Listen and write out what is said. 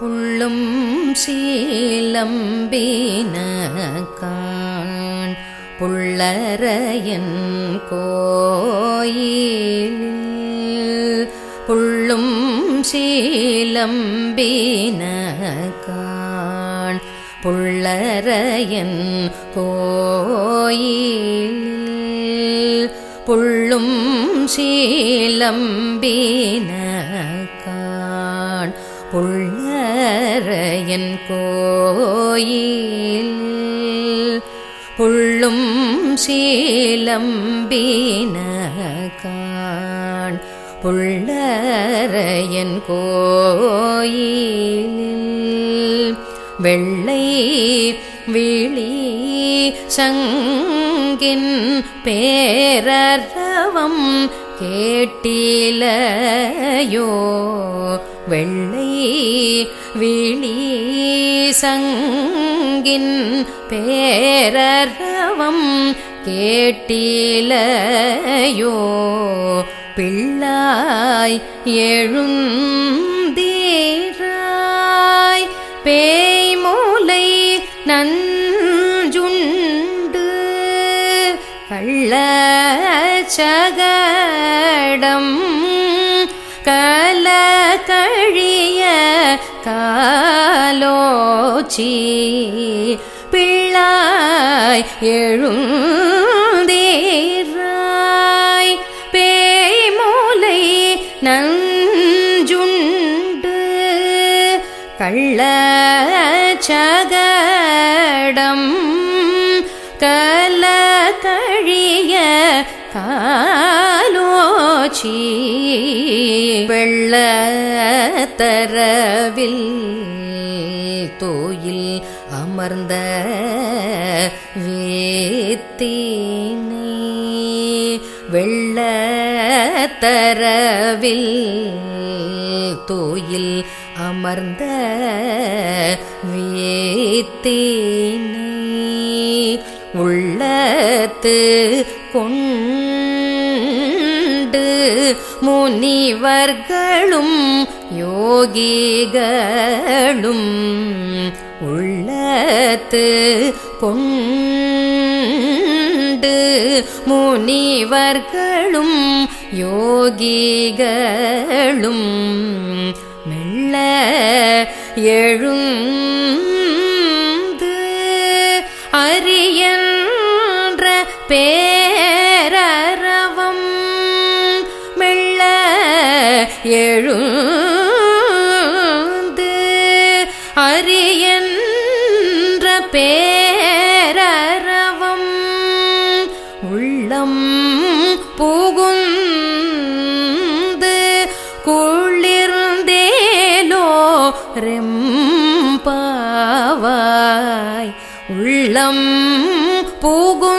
புள்ளும் சீலம்பினகான் புள்ளரையன் கோயில் புள்ளும் சீலம்பினகான் புள்ளரையன் கோயில் புள்ளும் சீலம்பினகான் புள்ளரையன் கோயில் புள்ளும் சீலம்பினகான் புள்ளரையன் கோயில் வெள்ளை விழி சங்கின் பேரரவம் கேட்டிலையோ வெள்ளை விழி சங்கின் பேரரவம் கேட்டிலையோ பிள்ளாய் எழுந்தீராய் பேய்மூலை நஞ்சுண்டு கள்ளச்சகடம் கல கழிய காலோச்சி பிள்ளாய் எழுந்தீராய் பேய்மூலை நஞ்சுண்டு கள்ளச்சகடம் கல கழிய காலோச்சி வெள்ளத்தரவில் தோயில் அமர்ந்த வேத்தினை வெள்ளத்தரவில் தோயில் அமர்ந்த வேத்தினை உள்ளத்து கொண்டு முனிவர்களும் யோகிகளும் உள்ளத்து கொண்டு முனிவர்களும் யோகிகளும் மெல்ல எழுந்து அரியன்ற பேரரவம் மெல்ல எழுந்து அரியன்ற பேரரவம் உள்ளம் புகுந்து குளிர்ந்தேலோ ரெம்பாவாய் உள்ளம் புகு